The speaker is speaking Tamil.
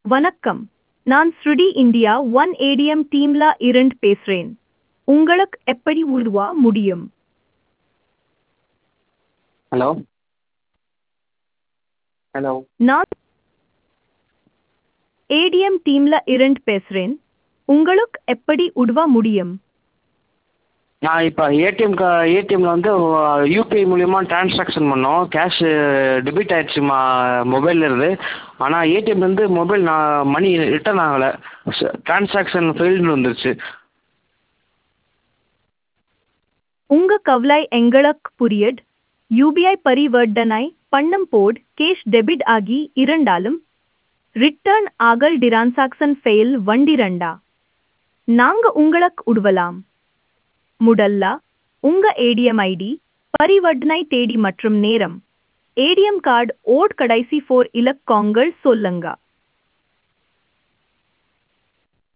வணக்கம் நான் ஸ்ருடி இந்தியா ஒன் ஏடிஎம் டீம்ல இருந்து பேசுறேன் உங்களுக்கு எப்படி உதவ முடியும் ஹலோ ஹலோ நான் ஏடிஎம் டீம்ல இருந்து பேசுறேன் உங்களுக்கு எப்படி உதவ முடியும் நான் இப்போ ஏடிஎம் கா ஏடிஎம்மில் வந்து யூபிஐ மூலியமாக ட்ரான்ஸாக்ஷன் பண்ணோம் கேஷு டெபிட் ஆயிடுச்சு மா மொபைல்ல இருந்து ஆனால் ஏடிஎம்லேருந்து மொபைல் நான் மணி ரிட்டர்ன் ஆகலை ட்ரான்ஸாக்ஷன் ஃபெயில்டுன்னு வந்துருச்சு உங்க கவலை எங்களுக்கு புரியுது யூபிஐ பரிவர்த்தனை பண்ணும் போது கேஷ் டெபிட் ஆகி இருந்தாலும் ரிட்டர்ன் ஆகல் டிரான்சாக்ஷன் ஃபெயில் வண்டிரண்டா நாங்க உங்களுக்கு உதவலாம் முதல்ல உங்க ஏடிஎம் ஐடி பரிவர்த்தனை தேதி மற்றும் நேரம் ஏடிஎம் கார்டு ஓட் கடைசி ஃபோர் இலக்கங்கள் சொல்லுங்க